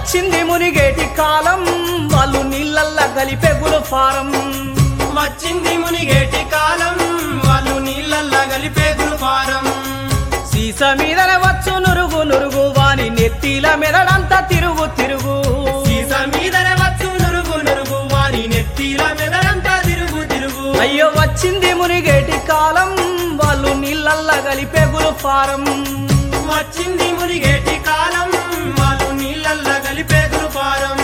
వచ్చింది మునిగేటి కాలం వాళ్ళు నీళ్ళల్లా కలిపెగులు ఫారం వచ్చింది మునిగేటి కాలం వాళ్ళు నీళ్ళల్లా కలిపే గురుపారం సీస మీదన వచ్చు నురుగు నురుగు వాని నెత్తిల మెదడంతా తిరుగు తిరుగు సీస మీదనే వచ్చు నురుగు నురుగు వాని నెత్తిల మెదడంతా తిరుగు తిరుగు అయ్యో వచ్చింది మునిగేటి కాలం వాళ్ళు నీళ్ళల్లా కలిపెగులు ఫారం వచ్చింది మునిగేటి కాలం వాళ్ళు నీళ్ళల్లా కలిపే గురుపారం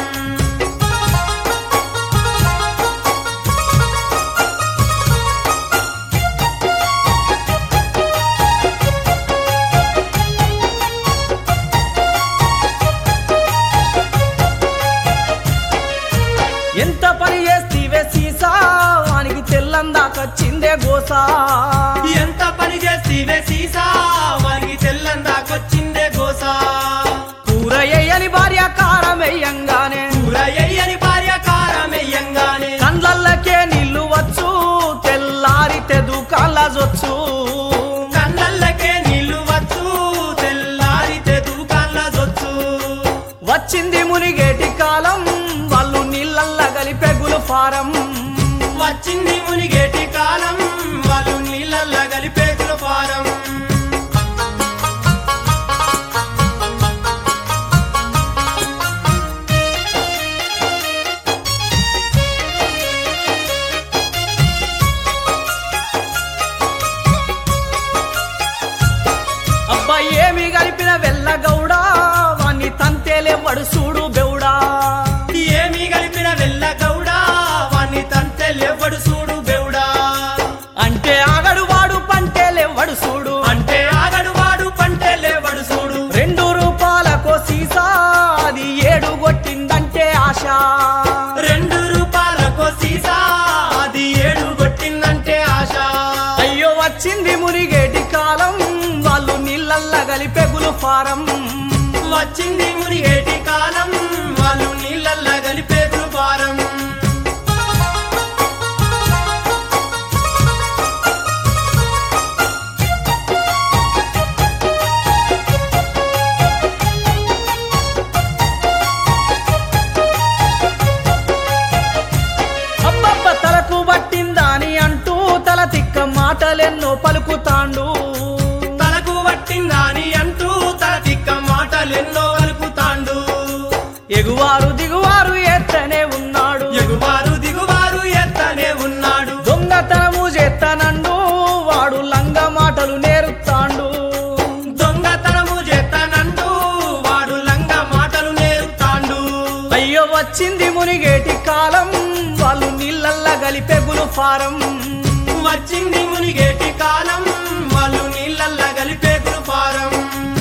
ఎంత పని చేస్తీవే సీసా వానికి తెల్లందాకొచ్చిందే గోసా ఎంత పని చేస్తీవే సీసా వారికి తెల్లందాకొచ్చిందే గోసా కూర ఎయ్యని భార్య కారం వెయ్యంగానే కూరయ్యని భార్య కారమెయ్యంగానే కండ్లల్లకే నీళ్లు వచ్చు తెల్లారితే దుకాళ్ళొచ్చు కళ్ళల్లకే నీళ్లు వచ్చు తెల్లారితే దూకాళ్ళ దొచ్చు వచ్చింది మునిగేటి కాలం వాళ్ళు నీళ్ళల్లా కలిపెగులు ఫారం వచ్చింది మునిగేటి కాలం వాళ్ళు నీళ్ళల్లా కలిపే పారం అబ్బాయి ఏమి కలిపిన వెళ్ళగౌడా వాణ్ణి తంతేలేవడు చూడు బెవుడా ఏమి కలిపిన వెళ్ళ గౌడా వాణ్ణి తంతెల్లెవ్వడు చూడు బెవుడా అంటే ఆగడు వాడు పంటేలేవడు చూడు అంటే ఆగడు వాడు పంటెల్లెవ్వడు చూడు రెండు రూపాయలకో సీసా అది ఏడు కొట్టిందంటే ఆశ రెండు రూపాయలకో సీసా అది ఏడు కొట్టిందంటే ఆశ అయ్యో వచ్చింది మునిగేటి కాలం వాళ్ళు నీళ్ళల్లా కలిపెగులు ఫారం వచ్చింది మునిగేటి కాలం వాళ్ళు నీళ్ళల్లా కలిపే పారం అబ్బబ్బ తలకు పట్టిందని అంటూ తల తిక్క మాటలెన్నో పలుకుతాండు తలకు పట్టిందని అంటూ తల తిక్క మాటలెన్నో వలుకుతాండు ఎగువారు దిగువారు ఎత్తనే ఉన్నాడు ఎగువారు దిగువారు ఎత్తనే ఉన్నాడు దొంగతనము చేస్తానండు వాడు లంగ మాటలు నేరుతాండు దొంగతనము చేస్తానంటూ వాడు లంగ మాటలు నేర్తాండు అయ్యో వచ్చింది మునిగేటి కాలం వాళ్ళు నీళ్ళల్లా కలిపెగులు ఫారం వచ్చింది మునిగేటి కాలం వాళ్ళు నీళ్ళల్లా కలిపే పారం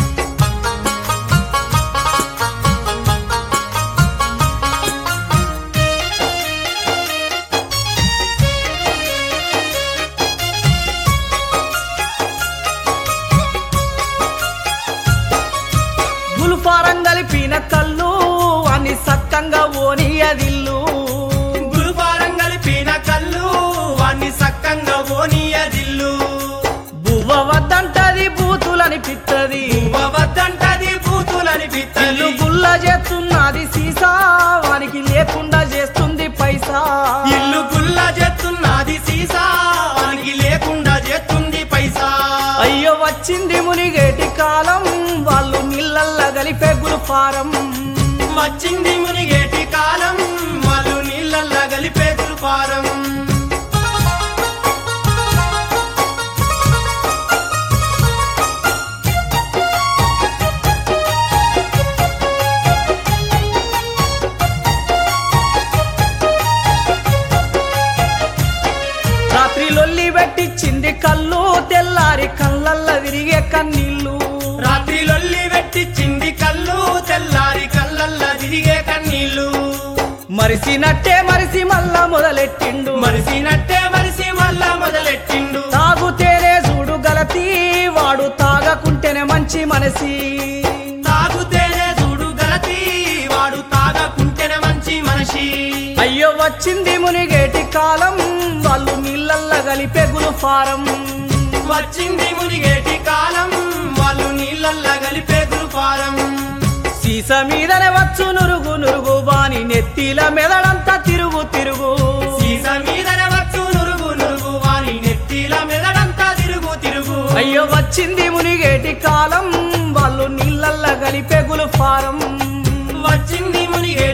గుల్ఫారం కలిపిన కళ్ళు అని సక్కంగా ఓని అదిల్లు గురువారం కలిపిన కళ్ళు వాణ్ణి సక్కంగా ఓనియదిల్లు బువ్వ వద్దంటది బూతులని పిత్తది వద్దంటది బూతులని ఇల్లు పిత్తలు గుల్ల చేస్తున్నది సీసా వానికి లేకుండా చేస్తుంది పైసా ఇల్లు గుల్ల చేస్తున్నది సీసా వానికి లేకుండా చేస్తుంది పైసా అయ్యో వచ్చింది మునిగేటి కాలం వాళ్ళు నీళ్ళల్లా కలిపెగులు ఫారం వచ్చింది మునిగేటి కాలం వాళ్ళు నీళ్ళల్లా కలిపే పారం రాత్రి లొల్లి పెట్టిచ్చింది కళ్ళు తెల్లారి కళ్ళల్లా విరిగే కన్నీళ్ళు రాత్రి లొల్లి పెట్టిచ్చింది కళ్ళు తెల్లారి కళ్ళల్లా తిరిగే కన్నీళ్ళు మరిసినట్టే మరిసి మళ్ళా మొదలెట్టిండు మరిసినట్టే మరిసి మళ్ళా మొదలెట్టిండు తాగుతేనే చూడు గలతి వాడు తాగకుంటేనే మంచి మనసి తాగుతేనే చూడు గలతి వాడు తాగకుంటేనే మంచి మనిషి అయ్యో వచ్చింది మునిగేటి కాలం వాళ్ళు నీళ్ళల్లా కలిపెగులు ఫారం వచ్చింది మునిగేటి కాలం వాళ్ళు నీళ్ళల్లా కలిపే గురుపారం సీస సీస మీదనే వచ్చు నురుగు నురుగు వాని నెత్తిల మెదడంతా తిరుగు తిరుగు సీస మీదన వచ్చు నురుగు నురుగు వాని నెత్తిల మెదడంతా తిరుగు తిరుగు అయ్యో వచ్చింది మునిగేటి కాలం వాళ్ళు నీళ్ళల్ల కలిపెగులు ఫారం వచ్చింది మునిగే